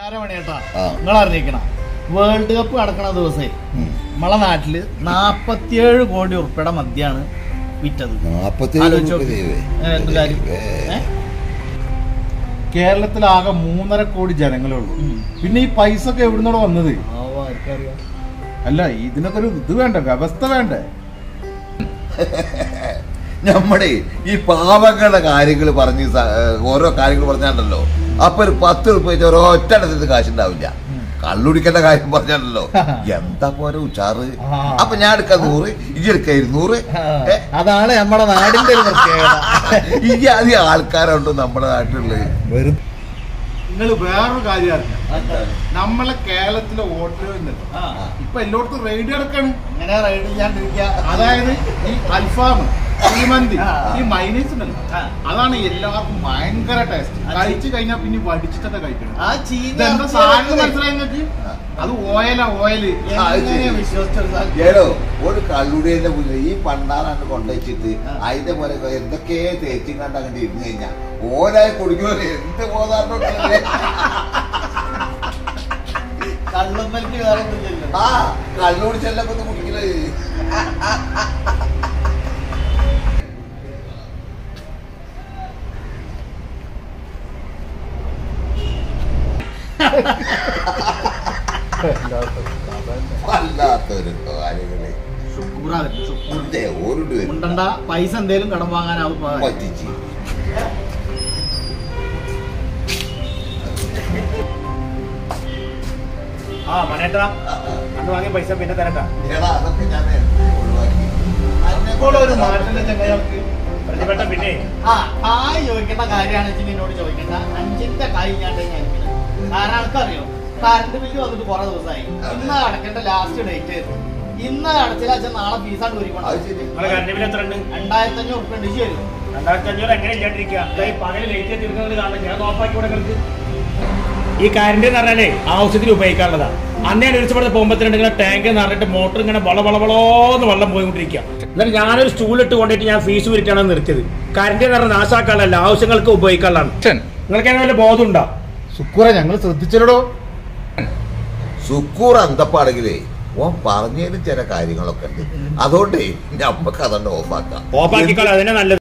പൊന്നാര മണിയേട്ടാ ആ. നിങ്ങൾ അറിഞ്ഞിരിക്കണം വേൾഡ് കപ്പ് നടക്കണ ദിവസേ നമ്മളെ നാട്ടില് നാപ്പത്തിയേഴ് കോടി ഉറുപ്പിയുടെ മദ്യാണ് വിറ്റത് നാപ്പത്തേഴ് ആലോചിച്ച് രൂപ നോക്ക്. ദൈവമേ. ഏ, എന്ത് കാര്യം ദൈവമേ. ഏ? കേരളത്തിലാകെ മൂന്നര കോടി ജനങ്ങളേ ഉള്ളൂ ഉം. പിന്നെ ഈ പൈസ ഒക്കെ എവിടുന്നോടെ വന്നത് ആവോ, ആർക്കറിയാം. അല്ല ഇതിനൊക്കെ ഒരു ഇത് വേണ്ടേ വ്യവസ്ഥ വേണ്ടേ നമ്മുടെ ഈ പാവങ്ങളുടെ കാര്യങ്ങൾ പറഞ്ഞ് സ- ഓരോ കാര്യങ്ങൾ പറഞ്ഞാണ്ടല്ലോ അപ്പൊ ഒരു പത്ത് രൂപ വെച്ച് ഒരൊറ്റ ഇടത്തിന് കാശുണ്ടാവില്ല ഉം. കള്ളുടിക്കേണ്ട കാര്യം പറഞ്ഞാണ്ടല്ലോ എന്താ പോലെ ഉച്ചാറ് ആ. അപ്പൊ ഞാൻ എടുക്കാം നൂറ് ഇജി എടുക്കാം ഇരുന്നൂറ് ആ, ഏ? അതാണ് നമ്മുടെ നാടിന്റെ ഒരു പ്രത്യേകത ഈ ആദ്യം ആൾക്കാരുണ്ട് നമ്മുടെ നാട്ടിലുള്ളത് വെറുതെ നിങ്ങൾ വേറൊരു കാര്യം അറിഞ്ഞോ? നമ്മളെ കേരളത്തിലെ വോട്ടുകൾ ആ, ഇപ്പൊ എല്ലായിടത്തും റേഡിയോ എടുക്കാണ് ഇങ്ങനെ റൈഡ് ചെയ്യാണ്ടിരിക്കുക അതായത് ഈ അൽഫാം കുഴിമന്തി ആ. ഈ മൈനേസ് ഉണ്ടല്ലോ ആ. അതാണ് എല്ലാവർക്കും ഭയങ്കര ടേസ്റ്റ് ആ, കഴിച്ചു കഴിഞ്ഞാൽ പിന്നെ വടിച്ചിട്ടൊക്കെ കഴിക്കണം ആ ചീഞ്ഞ ഇതെന്താ ഇറച്ചി സാധനം വരുന്നത് മനസ്സിലായി നിങ്ങൾക്ക് അത് ഓയിലാ ഓയില് ആ, അത് എങ്ങനെ ശരി. വിശ്വസിച്ചൊരു സാധനം? ഏടോ ഒരു കള്ളുടിയുടെ മുന്നിൽ ഈ പണ്ടാറാണ്ട് കൊണ്ടുവച്ചിട്ട് ആ. അതിന്റെ പോലെ എന്തൊക്കെ തേച്ചും കണ്ട് അങ്ങോട്ട് ഇരുന്ന് കഴിഞ്ഞാ ഓലായി കുടിക്കുന്നത് എന്ത് പോകാറുണ്ട് കള്ളുമ്മലിക്ക് വേറെ ഒന്നുമില്ലല്ലോ. ആ കള്ളുടി ചെല്ലപ്പോ കുടിക്കുന്നത് വല്ലാത്തൊരു കാര്യങ്ങള് ഷുക്കൂറാ വരുന്നത്, ഷുക്കൂർ. ഇതേ ഓരോട് വരും ഉണ്ടണ്ട പൈസ എന്തേലും കടം വാങ്ങാനാവും പോകാൻ. പറ്റിച്ച് ആ മനേട്ടാ അന്ന് വാങ്ങിയ പൈസ പിന്നെ തരട്ടാ എടാ അതൊക്കെ ഞാൻ ഒഴിവാക്കി ഇപ്പോൾ ഒരു നാട്ടിലെ ചങ്ങായികൾക്ക് പ്രതിപെട്ട പിന്നെ ആ കായ് ചോദിക്കേണ്ട കാര്യമാണ് വെച്ചാൽ എന്നോട് ചോദിക്കേണ്ട അഞ്ചിന്റെ കായ് ഞാൻ ഞാൻ കാരണം ആൾക്കറിയോ കറണ്ട് ബില്ല് വന്നിട്ട് കുറെ ദിവസമായി ഇന്ന് അടക്കേണ്ട ലാസ്റ്റ് ഡേറ്റ് ഇന്ന് അടച്ചില്ല വെച്ചാൽ നാളെ ഫീസാണ് അത് ഊരിക്കൊണ്ട് ശരി നിങ്ങളെ കറണ്ട് ബില്ല് എത്ര ഉണ്ട് രണ്ടായിരത്തി അഞ്ഞൂറ് ഉറുപ്പ് ഉണ്ട് ശരി രണ്ടായിരത്തി അഞ്ഞൂറ് എങ്ങനെ ഇല്ലാണ്ടിരിക്കുക ദാ ഈ പകല് ലേറ്റ് തീർക്കുന്നത് കാണണം ഞാൻ ഓഫാക്കി ഇവിടെ നിങ്ങൾക്ക് ഈ കറണ്ട് എന്ന് പറഞ്ഞാലേ ആവശ്യത്തിന് ഉപയോഗിക്കാനുള്ളതാ അന്ന് ഞാൻ ഒരുപാട് പോകുമ്പോഴത്തേണ്ട് ഇങ്ങനെ ടാങ്ക് നിറഞ്ഞിട്ട് മോട്ടർ ഇങ്ങനെ വള വള വളോന്ന് വെള്ളം പോയിക്കൊണ്ടിരിക്കുക എന്നിട്ട് ഞാനൊരു സ്റ്റൂൾ ഇട്ട് കൊണ്ടിട്ട് ഞാൻ ഫീസ് വിരിച്ചാണ് നിർത്തിയത് കറണ്ട് എന്ന് പറഞ്ഞാൽ നാശാക്കാനല്ല ആവശ്യങ്ങൾക്ക് ഉപയോഗിക്കാനുള്ളതാണ് നിങ്ങൾക്ക് അങ്ങനെ വല്ല ബോധമുണ്ടോ സുക്കൂറ ഞങ്ങൾ ശ്രദ്ധിച്ചില്ലടോ സുക്കൂർ അന്തപ്പാണെങ്കിലേ ഓൻ പറഞ്ഞതിലും ചില കാര്യങ്ങളൊക്കെ ഉണ്ട് അതുകൊണ്ടേ നമുക്ക് അതുകൊണ്ട് ഓഫാക്കാം ഓഫാക്കിക്കാളെ അതിനെ നല്ലത്